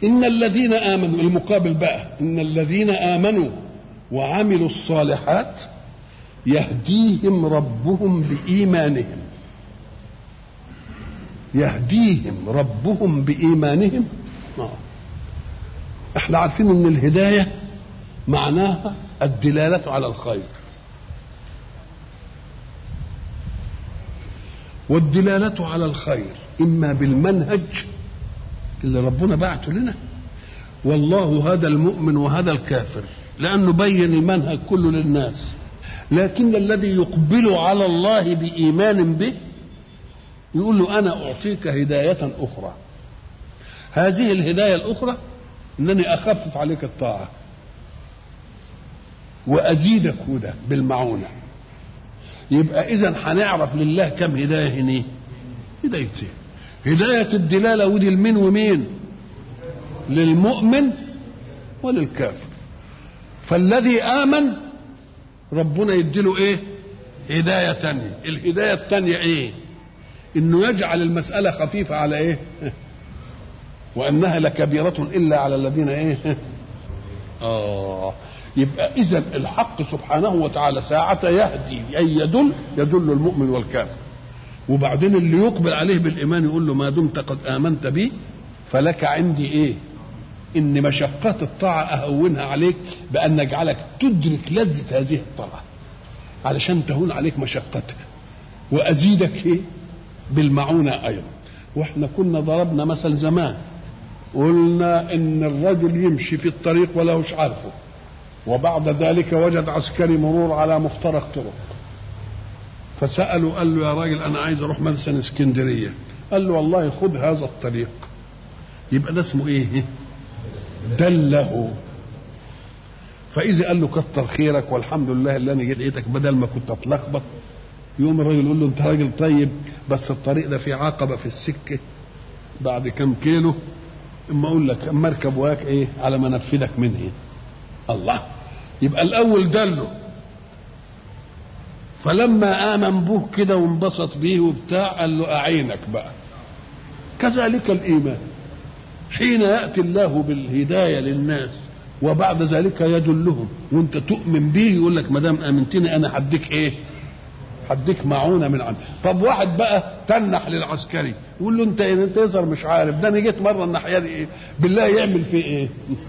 إن الذين آمنوا المقابل بقى إن الذين آمنوا وعملوا الصالحات يهديهم ربهم بإيمانهم يهديهم ربهم بإيمانهم آه. احنا عارفين ان الهداية معناها الدلالة على الخير والدلالة على الخير إما بالمنهج اللي ربنا بعته لنا والله هذا المؤمن وهذا الكافر لأنه بين المنهج كله للناس لكن الذي يقبل على الله بإيمان به يقول له أنا أعطيك هداية أخرى هذه الهداية الأخرى أنني أخفف عليك الطاعة وأزيدك هدى بالمعونة يبقى إذا هنعرف لله كم هداية هنا هدايتين هداية الدلالة ودي لمين ومين للمؤمن وللكافر فالذي آمن ربنا يديله ايه هداية تانية الهداية التانية ايه انه يجعل المسألة خفيفة على ايه وانها لكبيرة الا على الذين ايه اه يبقى اذا الحق سبحانه وتعالى ساعة يهدي اي يدل يدل المؤمن والكافر وبعدين اللي يقبل عليه بالايمان يقول له ما دمت قد امنت بي فلك عندي ايه ان مشقات الطاعه اهونها عليك بان اجعلك تدرك لذه هذه الطاعه علشان تهون عليك مشقتها وازيدك ايه بالمعونه ايضا واحنا كنا ضربنا مثل زمان قلنا ان الرجل يمشي في الطريق ولا مش عارفه وبعد ذلك وجد عسكري مرور على مفترق طرق فسأله قال له يا راجل أنا عايز أروح منسن اسكندرية قال له والله خذ هذا الطريق يبقى ده اسمه إيه دله فإذا قال له كتر خيرك والحمد لله اللي أنا جيت لقيتك بدل ما كنت أتلخبط يقوم الراجل يقول له أنت راجل طيب بس الطريق ده فيه عقبة في السكة بعد كم كيلو اما اقول لك اما اركب وياك ايه على ما انفذك من هنا الله يبقى الاول دله فلما امن به كده وانبسط بيه وبتاع قال له اعينك بقى كذلك الايمان حين ياتي الله بالهدايه للناس وبعد ذلك يدلهم وانت تؤمن به يقول لك ما دام امنتني انا هديك ايه؟ هديك معونه من عندي طب واحد بقى تنح للعسكري يقول له انت انت يظهر مش عارف ده انا جيت مره الناحيه دي ايه؟ بالله يعمل فيه ايه؟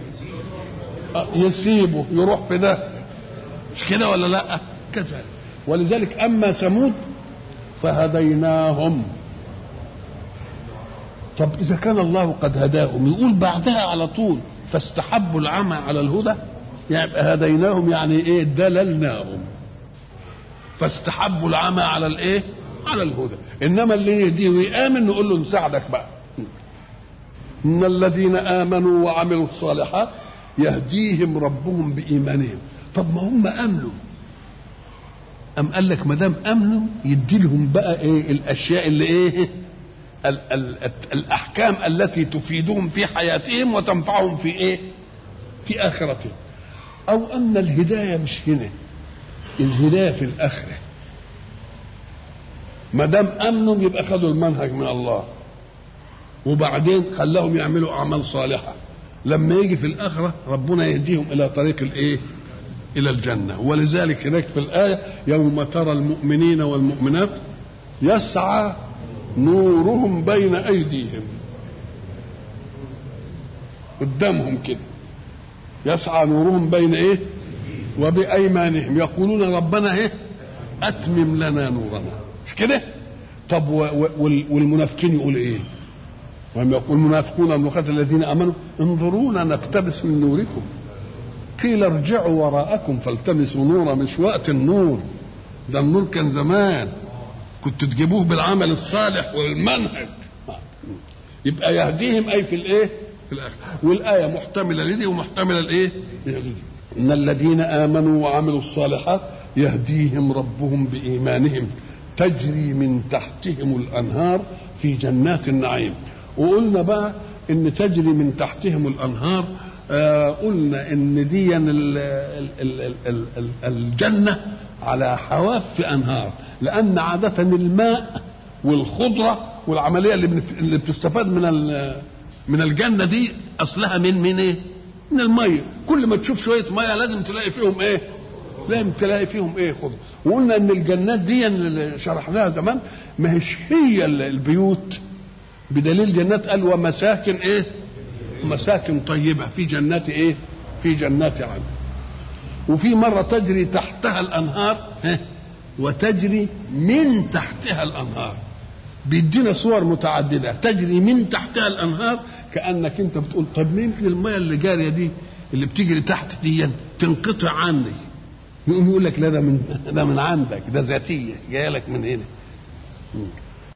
يسيبه يروح في ده مش كده ولا لا؟ كذلك ولذلك اما ثمود فهديناهم طب اذا كان الله قد هداهم يقول بعدها على طول فاستحبوا العمى على الهدى يعني هديناهم يعني ايه دللناهم فاستحبوا العمى على الايه على الهدى انما اللي يهديه ويامن نقول له نساعدك بقى ان الذين امنوا وعملوا الصالحات يهديهم ربهم بايمانهم طب ما هم امنوا أم قال لك ما دام امنوا يدي لهم بقى ايه الاشياء اللي ايه ال ال الاحكام التي تفيدهم في حياتهم وتنفعهم في ايه في اخرتهم او ان الهدايه مش هنا الهدايه في الاخره ما دام امنوا يبقى خدوا المنهج من الله وبعدين خلاهم يعملوا اعمال صالحه لما يجي في الاخره ربنا يهديهم الى طريق الايه الى الجنه ولذلك هناك في الايه يوم ترى المؤمنين والمؤمنات يسعى نورهم بين ايديهم قدامهم كده يسعى نورهم بين ايه وبايمانهم يقولون ربنا ايه اتمم لنا نورنا مش كده طب والمنافقين يقول ايه وهم يقول المنافقون المخاطر الذين امنوا انظرونا نقتبس من نوركم قيل ارجعوا وراءكم فالتمسوا نورا مش وقت النور ده النور كان زمان كنت تجيبوه بالعمل الصالح والمنهج يبقى يهديهم اي في الايه في الاخر والايه محتمله لدي ومحتمله لايه ان الذين امنوا وعملوا الصالحات يهديهم ربهم بايمانهم تجري من تحتهم الانهار في جنات النعيم وقلنا بقى ان تجري من تحتهم الانهار آه قلنا ان دي ال ال ال ال ال الجنه على حواف انهار لان عاده الماء والخضره والعمليه اللي اللي بتستفاد من من الجنه دي اصلها من من ايه من الميه كل ما تشوف شويه ميه لازم تلاقي فيهم ايه لازم تلاقي فيهم ايه خضر وقلنا ان الجنات دي اللي شرحناها زمان ما هيش هي البيوت بدليل جنات قال ومساكن ايه مساكن طيبه في جنات ايه في جنات عدن وفي مره تجري تحتها الانهار وتجري من تحتها الانهار بيدينا صور متعدده تجري من تحتها الانهار كانك انت بتقول طب ما يمكن الميه اللي جاريه دي اللي بتجري تحت دي تنقطع عني يقوم يقول لك لا ده من ده من عندك ده ذاتيه جايه لك من هنا